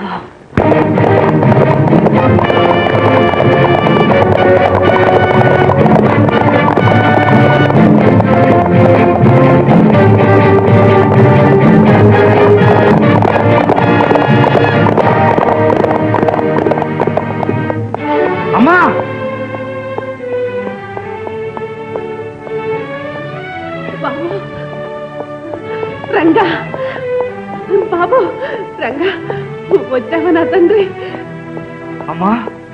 అమ్మా బాబు రంగా బాబు రంగా నువ్వు వచ్చావా నా తండ్రి అమ్మా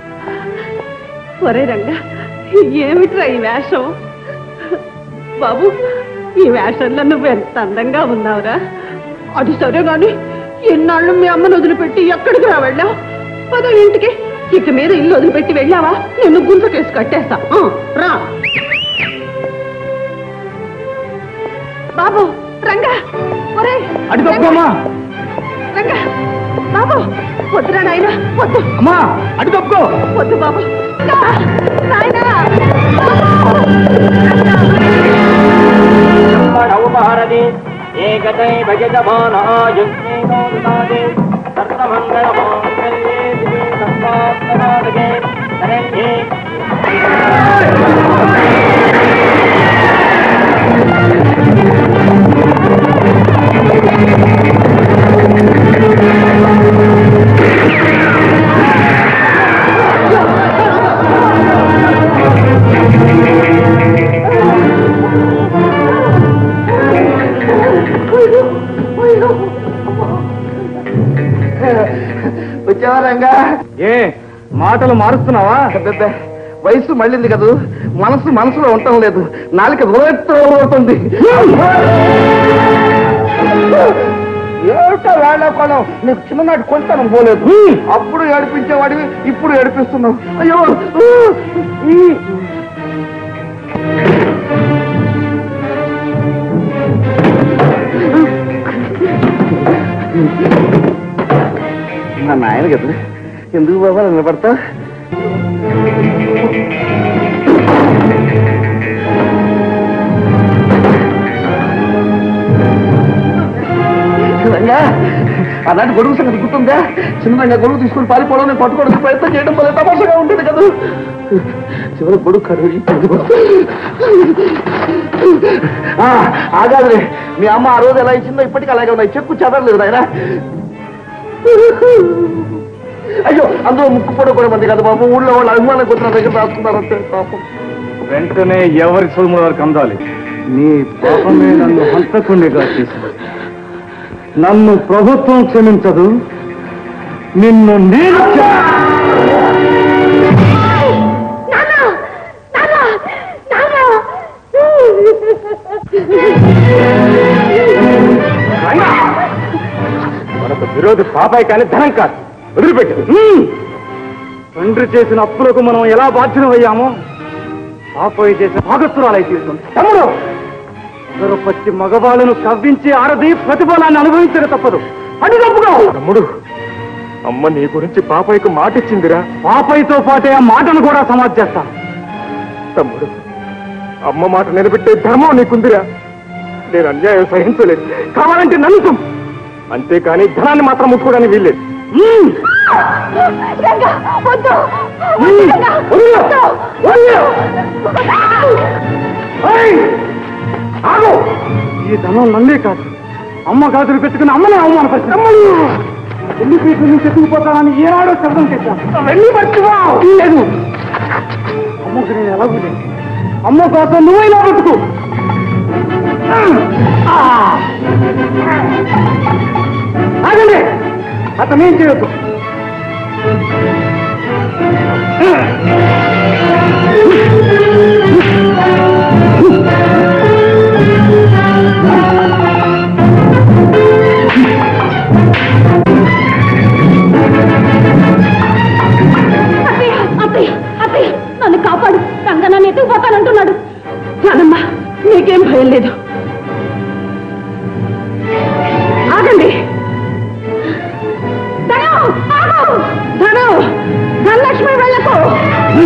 ఒరే రంగా ఏమిట్రా ఈ వేషం బాబు ఈ వేషంలో నువ్వు ఎంత అందంగా ఉన్నావురా అది సరే గాని ఎన్నాళ్ళు మీ అమ్మను వదిలిపెట్టి ఎక్కడికి రా వెళ్ళావు పద ఇంటికి ఇక మీద ఇల్లు వదిలిపెట్టి వెళ్ళావా నిన్ను గుంతకేసి కట్టేస్తా ఆ, రా బాబు రంగా ఒరే అటు తప్పుకోమ్మా రంగా బాబు వద్దురా నాయనా వద్దు అమ్మా అటు తప్పుకో వద్దు బాబు నా, నాయనా భారతి ఏకతై భజమానాయుష్ణే సర్వమంగళమాంగళ్యే శివే సర్వాత్మనాదకే శరణ్యే వచ్చావా రంగా ఏ మాటలు మారుస్తున్నావా అబ్బబ్బే, వయసు మళ్ళింది కదూ మనసు మనసులో ఉండటం లేదు నాలుక అవుతుంది ఏమిటో వేళకోళం నీకు చిన్ననాటి కొంచెం పోలేదు అప్పుడు ఏడిపించేవాడివి ఇప్పుడు ఏడిపిస్తున్నావు అయ్యో ఈ. మా నాయన కదా ఎందుకు బాబా నిలబడతా రంగా అలాంటి గొడుగు సంగతి గుర్తుందా చిన్నగా గొడుగు తీసుకుని పారిపోవడం నేను పట్టుకోవడానికి ప్రయత్నం చేయడం వల్ల తమాషగా ఉంటుంది కదా చివరి గొడుగు కరువు ఆగాదులే మీ అమ్మ ఆ రోజు ఎలా ఇచ్చిందో ఇప్పటికీ అలాగే ఉన్నాయి చెక్కు చదవలేదు నాయన అయ్యో అందులో ముక్కు పొడ కూడా మంది కదా బాబు ఊళ్ళో వాళ్ళు అభిమానం కొట్టిన దగ్గర రాసుకున్నారంటే పాపం వెంటనే ఎవరి సొమ్ము వారికి అందాలి నీ పాపమే నన్ను హంతకుండిగా చేసింది నన్ను ప్రభుత్వం క్షమించదు నిన్ను నేను క్ష- రంగా! మనకు విరోధి పాపాయి కానీ ధనం కాదు వదిలిపెట్టు హ్మ్. తండ్రి చేసిన అప్పులకు మనం ఎలా బాధ్యులమయ్యామో పాపాయి చేసిన భాగస్తురాలై తీరుతుంది తమ్ముడు అందరూ పచ్చి మగవాళ్ళను కవ్వించి ఆరది ప్రతిఫలాన్ని అనుభవించక తప్పదు అది తప్పుగా తమ్ముడు అమ్మ నీ గురించి పాపాయికి మాట ఇచ్చిందిరా పాపాయితో పాటే ఆ మాటను కూడా సమాధి చేస్తాను తమ్ముడు అమ్మ మాట నిలబెట్టే ధర్మం నీకుందిరా నేను అన్యాయం సహించలేదు కావాలంటే నన్ను చంపు. అంతేకాని ధనాన్ని మాత్రం ముట్టుకోవడానికి వీల్లేదు హ్మ్. రంగా వద్దు హ్మ్. వదిలు. వదిలు. ఏయ్! ఆగు! ఈ ధనం నన్నే కాదు అమ్మ గాజులు పెట్టుకుని అమ్మనే అవమానపరిచింది ఎన్ని పీట్ల నుంచి ఎత్తుకుపోతానని ఏనాడో శబ్దం చేశాను వెళ్ళి పట్టువా లేదు అమ్మకు నేను ఎలాగూ లేదు అమ్మ కోసం నువ్వైనా బతుకు ఆ! ఆగండి అతను ఏం చేయొద్దు అత్తయ్య అత్తయ్య అత్తయ్య నన్ను కాపాడు రంగా నన్ను ఎత్తుకుపోతానంటున్నాడు జానమ్మ నీకేం భయం లేదు ఆగండి ధనం ఆగు ధనం ధనలక్ష్మి వెళ్ళకు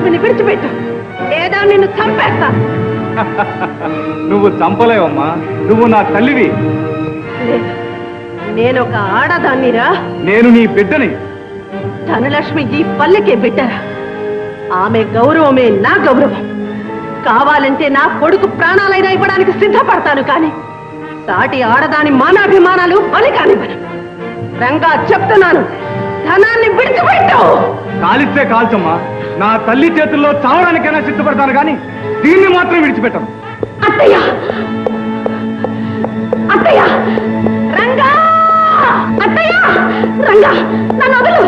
ధనలక్ష్మిని విడిచిపెట్టు లేదా నిన్ను చంపేస్తా నువ్వు చంపలేవమ్మా నువ్వు నా తల్లివి లేదు నేను ఒక ఆడదాన్నిరా నేను నీ బిడ్డని ధనలక్ష్మి ఈ పల్లెకే బిడ్డరా ఆమె గౌరవమే నా గౌరవం కావాలంటే నా కొడుకు ప్రాణాలైనా ఇవ్వడానికి సిద్ధపడతాను కానీ సాటి ఆడదాని మానాభిమానాలు బలి కానివ్వను రంగా చెప్తున్నాను ధనాన్ని విడిచిపెట్టు కాలిస్తే కాల్చమ్మా నా తల్లి చేతుల్లో చావడానికైనా సిద్ధపడతాను కానీ దీన్ని మాత్రం విడిచిపెట్టను అత్తయ్య అత్తయ్య రంగా అత్తయ్య రంగా నన్ను వదులు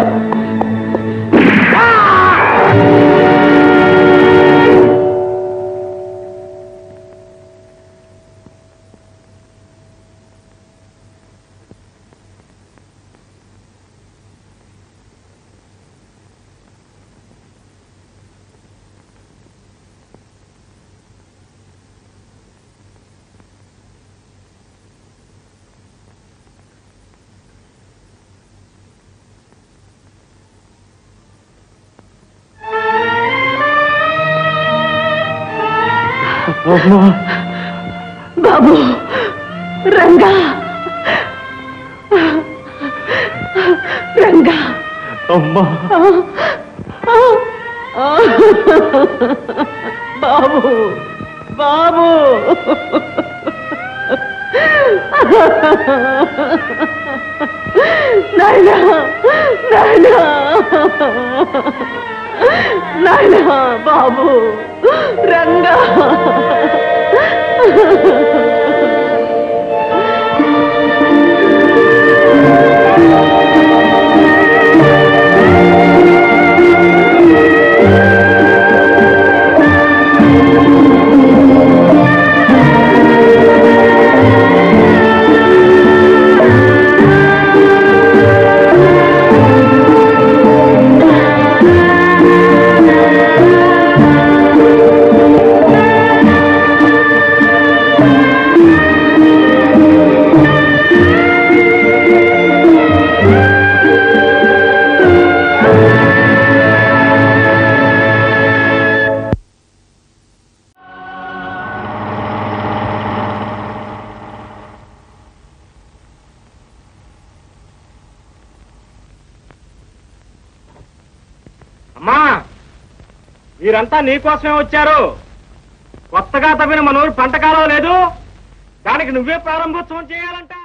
బాబు రంగా రంగా అమ్మా బాబు బాబు నాయనా నాయనా నాయనా బాబు రంగా అమ్మా వీరంతా నీకోసమే వచ్చారు కొత్తగా తవ్విన మన ఊరు పంట కాలం లేదు దానికి నువ్వే ప్రారంభోత్సవం చేయాలంట